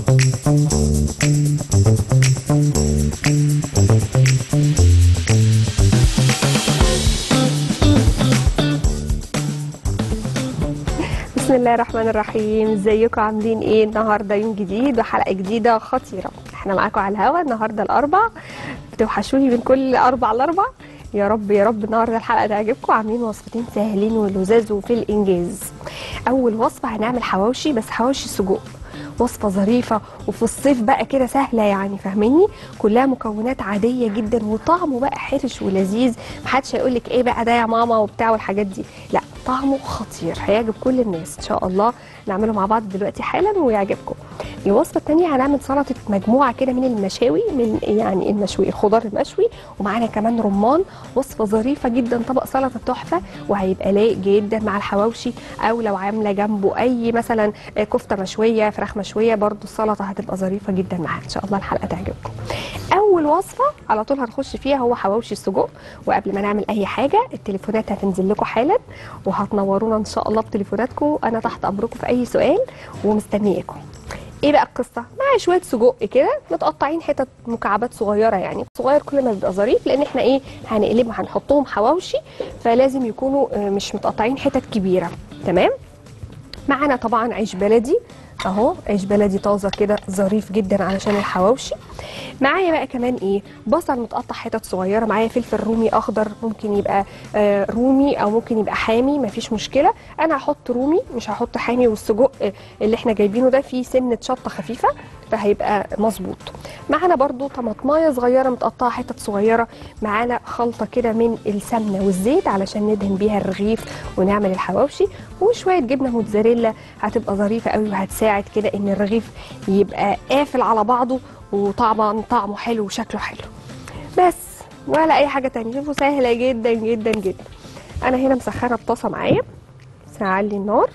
بسم الله الرحمن الرحيم ازيكم عاملين ايه النهارده يوم جديد وحلقه جديده خطيره احنا معاكم على الهوا النهارده الاربع بتوحشوني من كل اربع لاربع يا رب يا رب النهارده الحلقه تعجبكم عاملين وصفتين سهلين ولذاذ وفي الانجاز اول وصفه هنعمل حواوشي بس حواوشي سجق وصفه ظريفه وفي الصيف بقى كده سهله يعني فاهميني كلها مكونات عاديه جدا وطعمه بقى حرش ولذيذ محدش هيقول لك ايه بقى ده يا ماما وبتاع والحاجات دي لا طعمه خطير هيعجب كل الناس ان شاء الله نعمله مع بعض دلوقتي حالا ويعجبكم الوصفه الثانيه هنعمل سلطه مجموعه كده من المشاوي من يعني المشوي الخضار المشوي ومعانا كمان رمان وصفه ظريفه جدا طبق سلطه تحفه وهيبقى لايق جدا مع الحواوشي او لو عامله جنبه اي مثلا كفته مشويه فراخ مشويه برده السلطه هتبقى ظريفه جدا معاها ان شاء الله الحلقه تعجبكم اول وصفه على طول هنخش فيها هو حواوشي السجق وقبل ما نعمل اي حاجه التليفونات هتنزل لكم حالا وهتنورونا ان شاء الله بتليفوناتكم انا تحت امركم في اي سؤال ومستنياكم ايه بقى القصه معايا شويه سجق كده متقطعين حتت مكعبات صغيره يعني صغير كل ما بيبقى ظريف لان احنا ايه هنقلبهم هنحطهم حواوشي فلازم يكونوا آه، مش متقطعين حتت كبيره تمام معانا طبعا عيش بلدي اهو عيش بلدي طازه كده ظريف جدا علشان الحواوشي معايا بقى كمان ايه بصل متقطع حتت صغيره معايا فلفل رومي اخضر ممكن يبقى آه رومي او ممكن يبقى حامي مفيش مشكله انا هحط رومي مش هحط حامي والسجق آه، اللي احنا جايبينه ده فيه سنه شطه خفيفه فهيبقى مظبوط معانا برضو طماطمايه صغيره متقطعه حتت صغيره معانا خلطه كده من السمنه والزيت علشان ندهن بيها الرغيف ونعمل الحواوشي وشويه جبنه موتزاريلا هتبقى ظريفه قوي وهتساعد كده ان الرغيف يبقى قافل على بعضه وطبعا طعمه حلو وشكله حلو بس ولا اي حاجه تانية شوفوا سهله جدا جدا جدا انا هنا مسخنه الطاسه معايا بس هعلي النار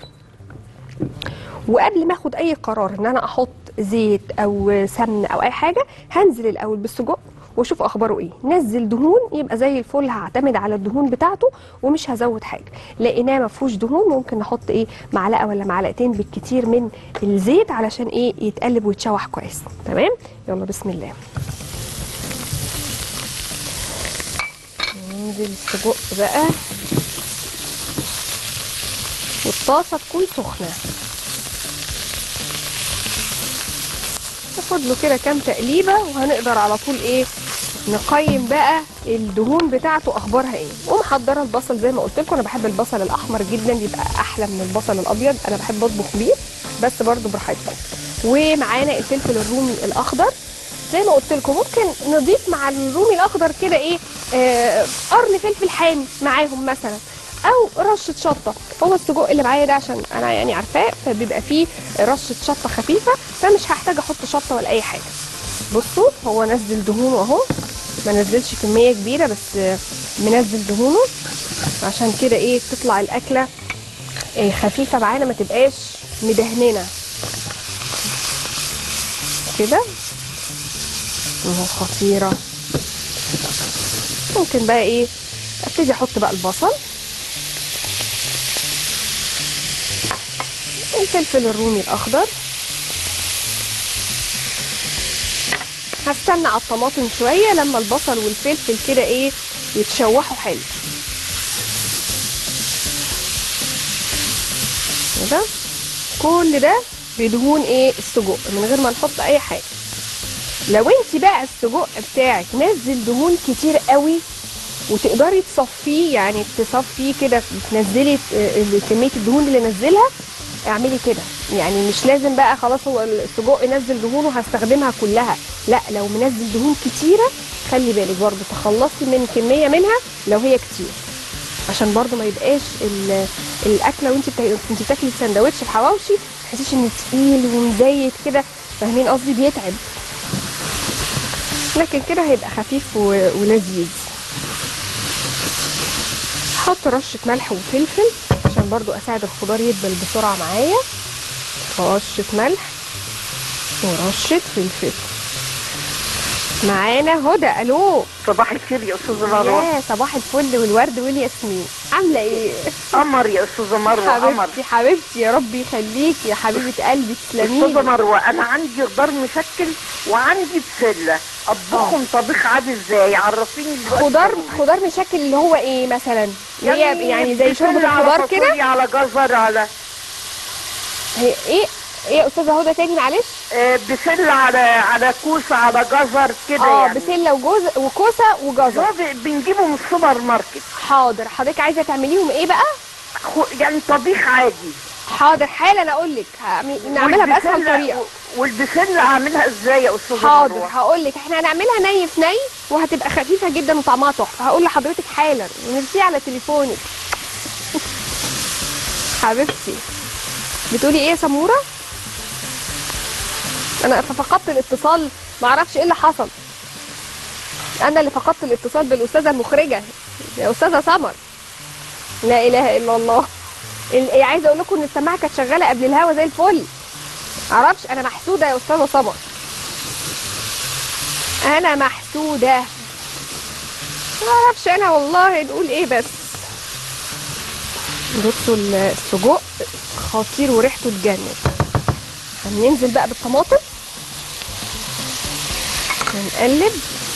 وقبل ما اخد اي قرار ان انا احط زيت او سمنه او اي حاجه هنزل الاول بالسجق واشوف اخباره ايه نزل دهون يبقى زي الفل هعتمد على الدهون بتاعته ومش هزود حاجه لقيناه ما فيهوش دهون ممكن نحط ايه معلقه ولا معلقتين بالكتير من الزيت علشان ايه يتقلب ويتشوح كويس تمام يلا بسم الله ننزل السجق بقى والطاسه تكون سخنه ناخد له كده كام تقليبه وهنقدر على طول ايه نقيم بقى الدهون بتاعته اخبارها ايه ومحضره البصل زي ما قلت لكم انا بحب البصل الاحمر جدا بيبقى احلى من البصل الابيض انا بحب اطبخ بيه بس برضو براحتكم ومعانا الفلفل الرومي الاخضر زي ما قلت لكم ممكن نضيف مع الرومي الاخضر كده ايه آه، قرن فلفل حامي معاهم مثلا او رشه شطه هو السجق اللي معايا ده عشان انا يعني عارفاه فبيبقى فيه رشه شطه خفيفه فمش هحتاج احط شطه ولا اي حاجه بصوا هو نزل دهونه اهو ما نزلش كميه كبيره بس آه، منزل دهونه عشان كده ايه تطلع الاكله آه، خفيفه معانا ما تبقاش مدهننه كده اهو خطيره ممكن بقى ايه ابتدي احط بقى البصل الفلفل الرومي الاخضر هستنى على الطماطم شويه لما البصل والفلفل كده ايه يتشوحوا حلو كده كل ده بدهون ايه السجق من غير ما نحط اي حاجه لو انت بقى السجق بتاعك نزل دهون كتير قوي وتقدري تصفيه يعني تصفيه كده تنزلي ال- كميه الدهون اللي نزلها اعملي كده يعني مش لازم بقى خلاص هو السجق ينزل دهونه هستخدمها كلها لا لو منزل دهون كتيره خلي بالك برضه تخلصي من كميه منها لو هي كتير عشان برضه ما يبقاش ال- الاكله وانت بتا... انت بتاكلي السندوتش الحواوشي ما تحسيش انه تقيل ومزيت كده فاهمين قصدي بيتعب لكن كده هيبقى خفيف و... ولذيذ هحط رشه ملح وفلفل عشان برضو اساعد الخضار يدبل بسرعه معايا رشه ملح ورشه فلفل معانا هدى الو صباح الخير يا استاذ مروه يا صباح الفل والورد والياسمين عامله ايه قمر يا استاذه مروه قمر حبيبتي حبيبتي يا رب يخليكي يا حبيبه قلبي تسلمي استاذه لي. مروه انا عندي خضار مشكل وعندي بسله اطبخهم طبيخ عادي ازاي عرفيني دلوقتي خضار تعملي. خضار مشكل اللي هو ايه مثلا هي يعني زي بسلة شوربه على الخضار كده فاصوليا، على جزر على هي ايه ايه يا استاذه هدى تاني معلش آه، بسله على على كوسه على جزر كده اه يعني بسله وجوز وكوسه وجزر هو ب- بنجيبه من السوبر ماركت حاضر حضرتك عايزه تعمليهم ايه بقى خو- يعني طبيخ عادي حاضر حالا اقول لك نعملها باسهل والبسلة- طريقه والبسله اعملها ازاي يا استاذه حاضر مروه هقول لك احنا هنعملها ني في ني وهتبقى خفيفه جدا وطعمها تحفه هقول لحضرتك حالا ونرسيه على تليفونك حبيبتي بتقولي ايه يا سموره انا فقدت الاتصال معرفش ايه اللي حصل انا اللي فقدت الاتصال بالاستاذه المخرجه يا استاذه سمر لا اله الا الله ال- عايزه اقول لكم ان السماعه كانت شغاله قبل الهوا زي الفل معرفش انا محسوده يا استاذه سمر انا محسوده معرفش انا والله نقول ايه بس بصوا السجق خطير وريحته تجنن هننزل بقى بالطماطم ونقلب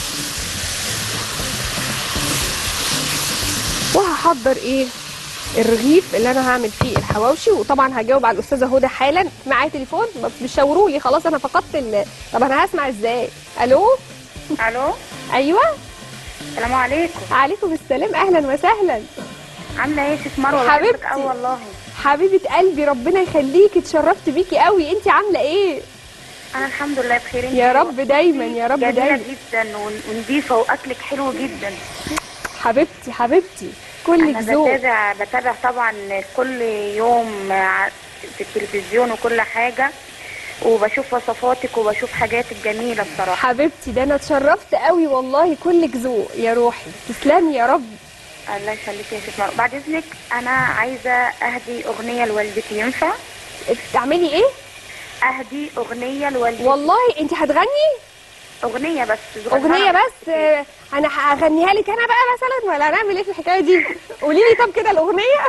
وهحضر ايه الرغيف اللي انا هعمل فيه الحواوشي وطبعا هجاوب على الاستاذه هدى حالا معايا تليفون بس بيشاوروا لي خلاص انا فقدت ال... طب انا هسمع ازاي الو الو ايوه السلام عليكم عليكم السلام اهلا وسهلا عامله ايه يا ست مروه حبيبتي. بحبك قوي والله حبيبه قلبي ربنا يخليكي اتشرفت بيكي قوي انت عامله ايه انا الحمد لله بخير انت يا رب دايما يا رب جميله دايما جدا ون- ونضيفه واكلك حلو جدا حبيبتي حبيبتي كلك انا ذوق بتابع بتابع طبعا كل يوم ع- في التلفزيون وكل حاجه وبشوف وصفاتك وبشوف حاجاتك جميله بصراحه حبيبتي ده انا اتشرفت قوي والله كلك ذوق يا روحي تسلمي يا رب الله يخليك يا ست مروه بعد اذنك انا عايزه اهدي اغنيه لوالدتي ينفع تعملي ايه اهدي اغنيه لوالدتي والله انت هتغني اغنيه بس صغيرة. اغنيه بس آه، انا هغنيها لك انا بقى مثلا ولا هنعمل ايه في الحكايه دي قولي لي طب كده الاغنيه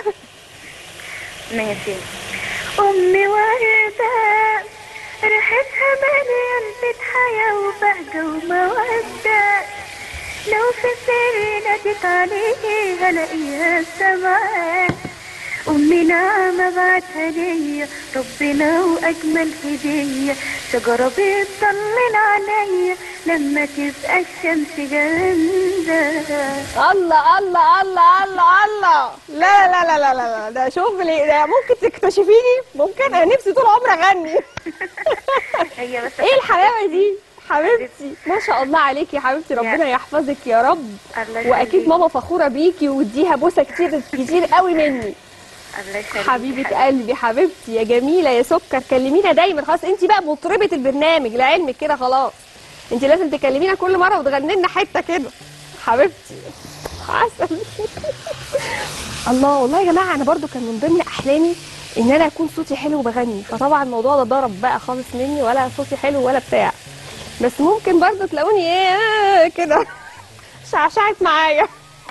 ماشي أمي وردة ريحتها مليان بيت حياة وبهجة ومودة لو في سري ناديت عليها الاقيها سمعان أمي نعمة بعتها ليا ربنا وأجمل هدية شجرة بتضلل عليا لما تبقى الشمس جامدة الله الله الله الله الله لا لا لا لا لا لا ده شغلي ده ممكن تكتشفيني ممكن انا نفسي طول عمري اغني هي بس ايه الحلاوه دي حبيبتي ما شاء الله عليكي يا حبيبتي ربنا يحفظك يا رب الله واكيد يخليك. ماما فخوره بيكي واديها بوسه كتير كتير قوي مني الله يخليك حبيبه قلبي حبيبتي يا جميله يا سكر كلمينا دايما خلاص انت بقى مطربه البرنامج لعلمك كده خلاص انت لازم تكلمينا كل مره وتغني لنا حته كده حبيبتي عسل الله والله يا جماعه انا برضو كان من ضمن احلامي ان انا اكون صوتي حلو وبغني فطبعا الموضوع ده ضرب بقى خالص مني ولا صوتي حلو ولا بتاع بس ممكن برضو تلاقوني ايه كده شعشعت معايا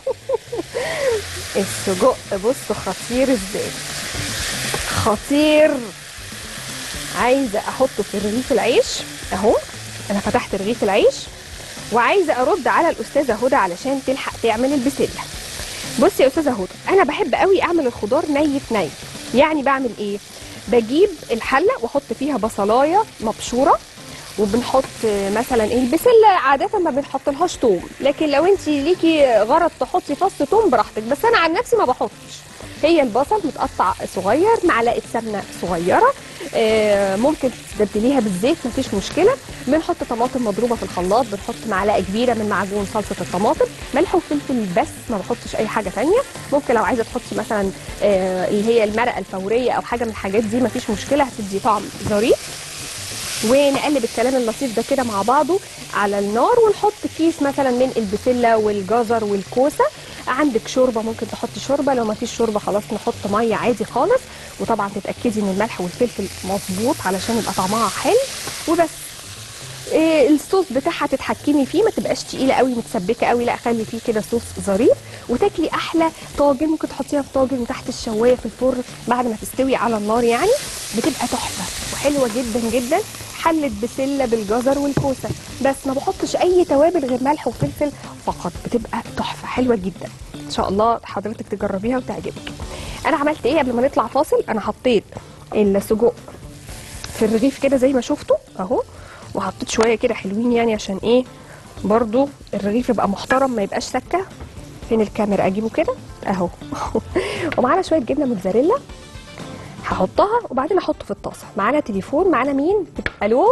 السجق بص خطير ازاي خطير عايزه احطه في رغيف العيش اهو انا فتحت رغيف العيش وعايزه ارد على الاستاذه هدى علشان تلحق تعمل البسله بصي يا استاذه هدى انا بحب قوي اعمل الخضار ني في ني يعني بعمل ايه بجيب الحله واحط فيها بصلايه مبشوره وبنحط مثلا ايه البسله عاده ما بنحط توم لكن لو انت ليكي غرض تحطي فص توم براحتك بس انا عن نفسي ما بحطش هي البصل متقطع صغير معلقه سمنه صغيره آه، ممكن تبدليها بالزيت مفيش مشكله بنحط طماطم مضروبه في الخلاط بنحط معلقه كبيره من معجون صلصه الطماطم ملح وفلفل بس ما بحطش اي حاجه تانية ممكن لو عايزه تحطي مثلا آه، اللي هي المرقه الفوريه او حاجه من الحاجات دي مفيش مشكله هتدي طعم ظريف ونقلب الكلام اللطيف ده كده مع بعضه على النار ونحط كيس مثلا من البسله والجزر والكوسه عندك شوربه ممكن تحطي شوربه لو ما فيش شوربه خلاص نحط ميه عادي خالص وطبعا تتاكدي ان الملح والفلفل مظبوط علشان يبقى طعمها حلو وبس إيه الصوص بتاعها تتحكمي فيه ما تبقاش تقيله قوي متسبكه قوي لا خلي فيه كده صوص ظريف وتاكلي احلى طاجن ممكن تحطيها في طاجن تحت الشوايه في الفرن بعد ما تستوي على النار يعني بتبقى تحفه وحلوه جدا جدا حله بسله بالجزر والكوسه بس ما بحطش اي توابل غير ملح وفلفل فقط بتبقى تحفه حلوه جدا ان شاء الله حضرتك تجربيها وتعجبك انا عملت ايه قبل ما نطلع فاصل انا حطيت السجق في الرغيف كده زي ما شفتوا اهو وحطيت شويه كده حلوين يعني عشان ايه برضو الرغيف يبقى محترم ما يبقاش سكه فين الكاميرا اجيبه كده اهو ومعانا شويه جبنه موتزاريلا هحطها وبعدين احطه في الطاسه معانا تليفون معانا مين الو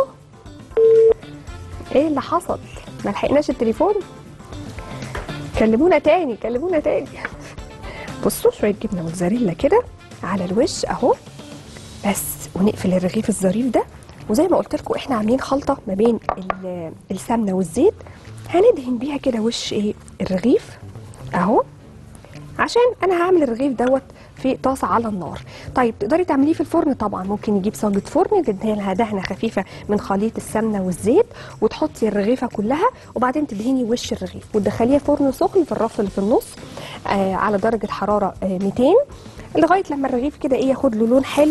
ايه اللي حصل ما لحقناش التليفون كلمونا تاني كلمونا تاني بصوا شويه جبنه موتزاريلا كده على الوش اهو بس ونقفل الرغيف الظريف ده وزي ما قلت لكم احنا عاملين خلطه ما بين ال- السمنه والزيت هندهن بيها كده وش ايه الرغيف اهو عشان انا هعمل الرغيف دوت في طاسه على النار طيب تقدري تعمليه في الفرن طبعا ممكن نجيب صاجه فرن تدهنها دهنه خفيفه من خليط السمنه والزيت وتحطي الرغيفه كلها وبعدين تدهني وش الرغيف وتدخليها فرن سخن في الرف اللي في النص آه على درجه حراره آه 200 لغايه لما الرغيف كده ايه ياخد له لون حلو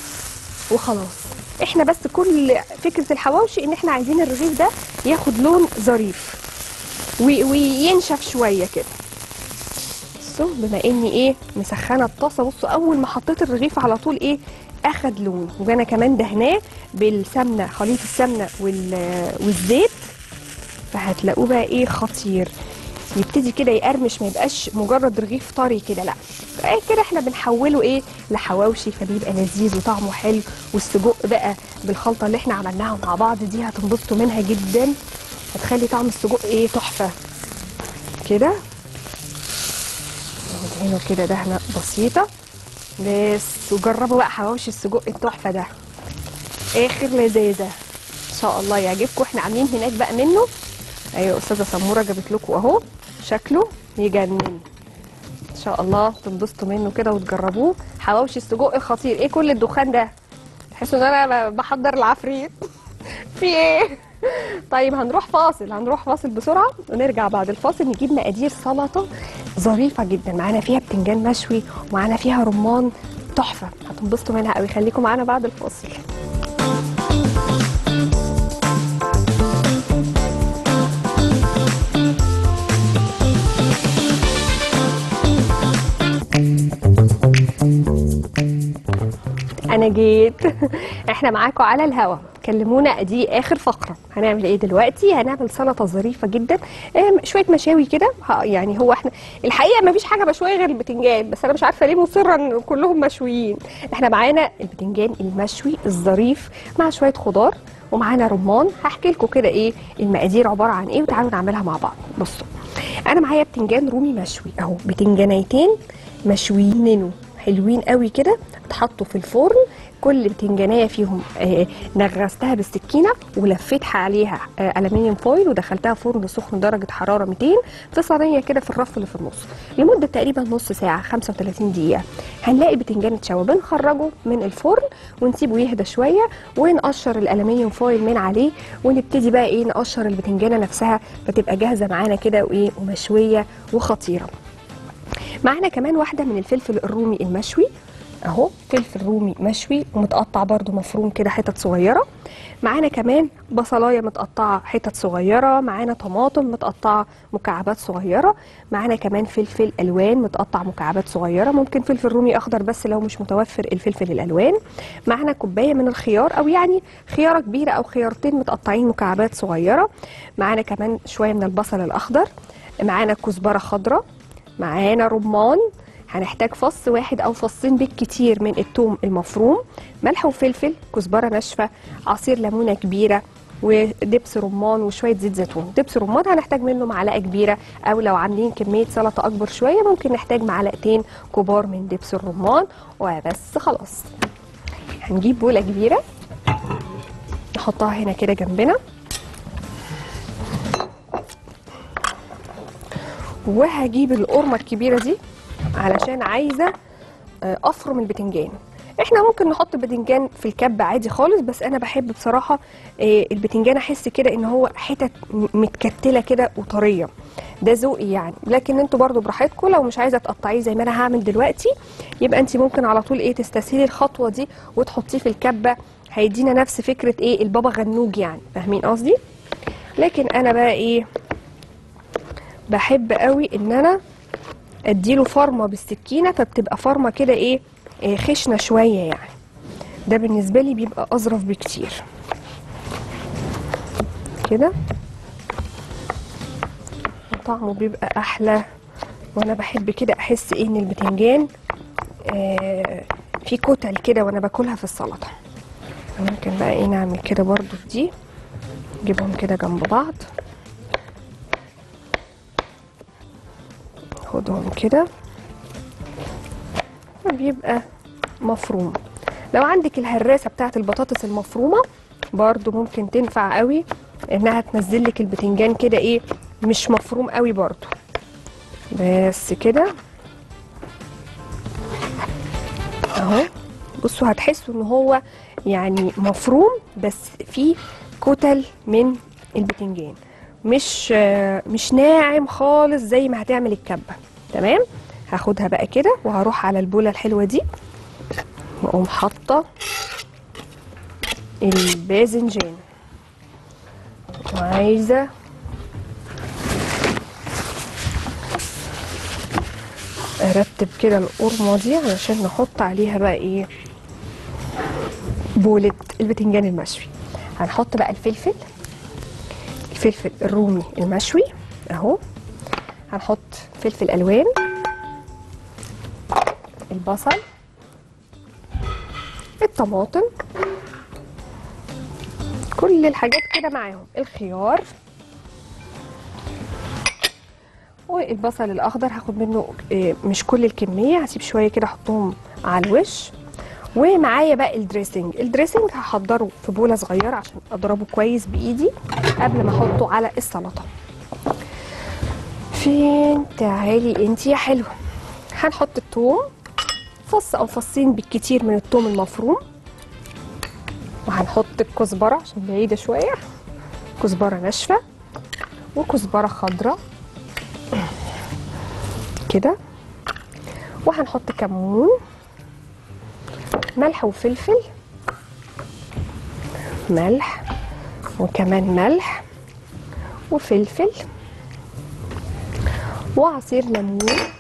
وخلاص احنا بس كل فكره الحواوشي ان احنا عايزين الرغيف ده ياخد لون ظريف وي- وينشف شويه كده بصوا بما اني ايه مسخنه الطاسه بصوا اول ما حطيت الرغيف على طول ايه اخد لون وانا كمان دهناه بالسمنه خليط السمنه وال- والزيت فهتلاقوه بقى ايه خطير يبتدي كده يقرمش ما يبقاش مجرد رغيف طري كده لا إيه كده احنا بنحوله ايه لحواوشي فبيبقى لذيذ وطعمه حلو والسجق بقى بالخلطه اللي احنا عملناها مع بعض دي هتنبسطوا منها جدا هتخلي طعم السجق ايه تحفه كده ندهنه كده دهنه بسيطه بس وجربوا بقى حواوشي السجق التحفه ده اخر لذاذه ان شاء الله يعجبكم احنا عاملين هناك بقى منه ايوه استاذه سموره جابت لكم اهو شكله يجنن ان شاء الله تنبسطوا منه كده وتجربوه حواوشي السجق خطير ايه كل الدخان ده تحسوا ان انا ب- بحضر العفريت في ايه طيب هنروح فاصل هنروح فاصل بسرعه ونرجع بعد الفاصل نجيب مقادير سلطه ظريفه جدا معانا فيها بتنجان مشوي ومعانا فيها رمان تحفه هتنبسطوا منها قوي خليكم معانا بعد الفاصل انا جيت احنا معاكم على الهوا كلمونا دي اخر فقره هنعمل ايه دلوقتي هنعمل سلطه ظريفه جدا آم، شويه مشاوي كده ه- يعني هو احنا الحقيقه ما فيش حاجه مشويه غير البتنجان بس انا مش عارفه ليه مصره ان كلهم مشويين احنا معانا البتنجان المشوي الظريف مع شويه خضار ومعانا رمان هحكي لكم كده ايه المقادير عباره عن ايه وتعالوا نعملها مع بعض بصوا انا معايا بتنجان رومي مشوي اهو بتنجانيتين مشويين حلوين قوي كده اتحطوا في الفرن كل بتنجانيه فيهم آه، نغرستها بالسكينه ولفيتها عليها آه، الومنيوم فويل ودخلتها فرن سخن درجه حراره 200 في صينيه كده في الرف اللي في النص لمده تقريبا نص ساعه 35 دقيقه هنلاقي بتنجان اتشوى بنخرجه من الفرن ونسيبه يهدى شويه ونقشر الالومنيوم فويل من عليه ونبتدي بقى ايه نقشر البتنجانه نفسها فتبقى جاهزه معانا كده وايه ومشويه وخطيره معانا كمان واحده من الفلفل الرومي المشوي اهو فلفل رومي مشوي ومتقطع برده مفروم كده حتت صغيره معانا كمان بصلايه متقطعه حتت صغيره معانا طماطم متقطعه مكعبات صغيره معانا كمان فلفل الوان متقطع مكعبات صغيره ممكن فلفل رومي اخضر بس لو مش متوفر الفلفل الالوان معانا كوبايه من الخيار او يعني خياره كبيره او خيارتين متقطعين مكعبات صغيره معانا كمان شويه من البصل الاخضر معانا كزبره خضراء معانا رمان هنحتاج فص واحد او فصين بالكتير من الثوم المفروم ملح وفلفل كزبره ناشفه عصير ليمونه كبيره ودبس رمان وشويه زيت زيتون دبس رمان هنحتاج منه معلقه كبيره او لو عاملين كميه سلطه اكبر شويه ممكن نحتاج معلقتين كبار من دبس الرمان وبس خلاص هنجيب بوله كبيره نحطها هنا كده جنبنا وهجيب القرمه الكبيره دي علشان عايزه آه، افرم البتنجان احنا ممكن نحط باذنجان في الكب عادي خالص بس انا بحب بصراحه آه، الباذنجان احس كده ان هو حتت م- متكتله كده وطريه ده ذوقي يعني لكن انتوا برضو براحتكم لو مش عايزه تقطعيه زي ما انا هعمل دلوقتي يبقى انت ممكن على طول ايه تستسهلي الخطوه دي وتحطيه في الكبه هيدينا نفس فكره ايه البابا غنوج يعني فاهمين قصدي لكن انا بقى ايه بحب قوي ان انا اديله فرمه بالسكينه فبتبقى فرمه كده ايه إيه خشنه شويه يعني ده بالنسبه لي بيبقى اظرف بكتير كده وطعمه بيبقى احلى وانا بحب كده احس ايه ان البتنجان آه في كتل كده وانا باكلها في السلطه ممكن بقى ايه نعمل كده برضو في دي نجيبهم كده جنب بعض خدهم كده بيبقى مفروم لو عندك الهراسه بتاعت البطاطس المفرومه برضو ممكن تنفع قوي انها تنزل لك البتنجان كده ايه مش مفروم قوي برضو بس كده اهو بصوا هتحسوا ان هو يعني مفروم بس فيه كتل من البتنجان مش آه، مش ناعم خالص زي ما هتعمل الكبه تمام هاخدها بقى كده وهروح على البوله الحلوه دي واقوم حاطه الباذنجان وعايزه ارتب كده القرمه دي علشان نحط عليها بقى ايه بولة البتنجان المشوي هنحط بقى الفلفل الفلفل الرومي المشوي اهو هنحط فلفل الوان البصل الطماطم كل الحاجات كده معاهم الخيار والبصل الاخضر هاخد منه آه، مش كل الكميه هسيب شويه كده احطهم على الوش ومعايا بقى الدريسنج الدريسنج هحضره في بوله صغيره عشان اضربه كويس بايدي قبل ما احطه على السلطه فين تعالي انت يا حلوه هنحط الثوم فص او فصين بالكتير من الثوم المفروم وهنحط الكزبره عشان بعيده شويه كزبره ناشفه وكزبره خضراء كده وهنحط كمون ملح وفلفل ملح وكمان ملح وفلفل وعصير ليمون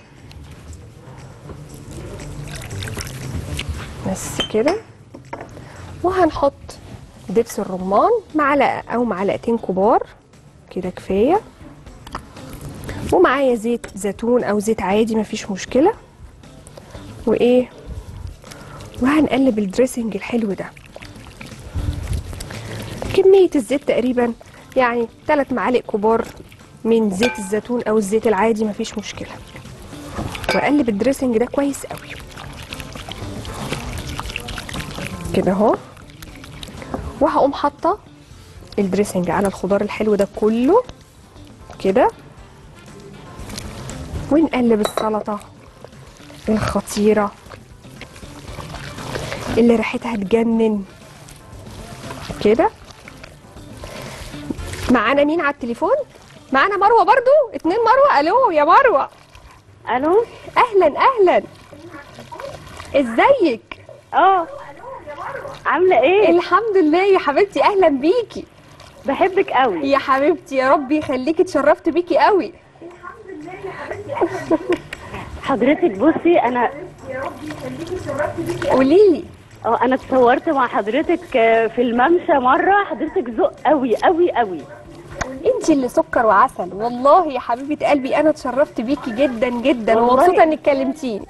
بس كده وهنحط دبس الرمان معلقه او معلقتين كبار كده كفايه ومعايا زيت زيتون او زيت عادي مفيش مشكله وايه وهنقلب الدريسنج الحلو ده كمية الزيت تقريبا يعني ثلاث معالق كبار من زيت الزيتون او الزيت العادي مفيش مشكلة واقلب الدريسنج ده كويس قوي كده اهو وهقوم حاطه الدريسنج على الخضار الحلو ده كله كده ونقلب السلطه الخطيره اللي ريحتها تجنن كده معانا مين على التليفون معانا مروه برضو اتنين مروه الو يا مروه الو اهلا اهلا ازيك اه عامله ايه الحمد لله يا حبيبتي اهلا بيكي بحبك قوي يا حبيبتي يا رب يخليكي اتشرفت بيكي قوي حضرتك بصي انا قولي لي اه انا اتصورت مع حضرتك آه، في الممشى مره حضرتك ذوق قوي قوي قوي انت اللي سكر وعسل والله يا حبيبه قلبي انا اتشرفت بيكي جدا جدا والله. ومبسوطه انك كلمتيني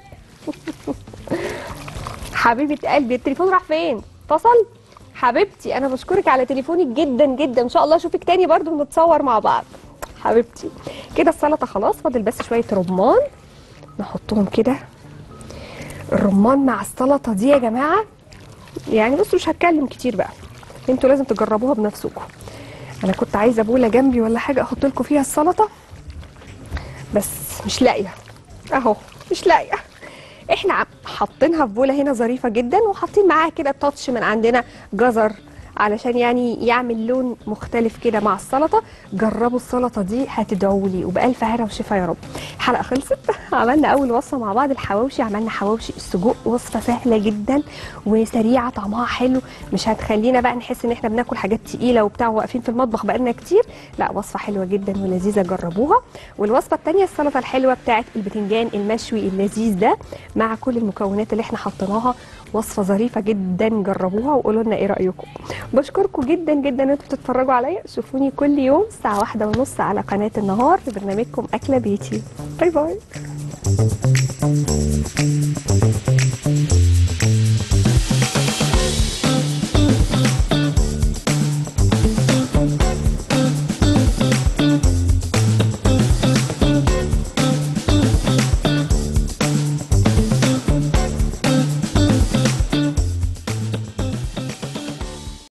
حبيبه قلبي التليفون راح فين فصل حبيبتي انا بشكرك على تليفونك جدا جدا ان شاء الله اشوفك تاني برضو ونتصور مع بعض حبيبتي كده السلطه خلاص فاضل بس شويه رمان نحطهم كده الرمان مع السلطه دي يا جماعه يعني بصوا مش هتكلم كتير بقى انتوا لازم تجربوها بنفسكم انا كنت عايزه بوله جنبي ولا حاجه احط لكم فيها السلطه بس مش لاقيه اهو مش لاقيه احنا عم- حاطينها في بوله هنا ظريفه جدا وحاطين معاها كده تاتش من عندنا جزر علشان يعني يعمل لون مختلف كده مع السلطه جربوا السلطه دي هتدعوا لي وبالف هنا وشفا يا رب الحلقه خلصت عملنا اول وصفه مع بعض الحواوشي عملنا حواوشي السجق وصفه سهله جدا وسريعه طعمها حلو مش هتخلينا بقى نحس ان احنا بناكل حاجات تقيله وبتاع واقفين في المطبخ بقالنا كتير لا وصفه حلوه جدا ولذيذه جربوها والوصفه الثانيه السلطه الحلوه بتاعت البتنجان المشوي اللذيذ ده مع كل المكونات اللي احنا حطيناها وصفه ظريفه جدا جربوها وقولوا لنا ايه رايكم بشكركم جدا جدا ان انتوا بتتفرجوا عليا شوفوني كل يوم الساعه واحدة ونص على قناه النهار في برنامجكم اكله بيتي باي باي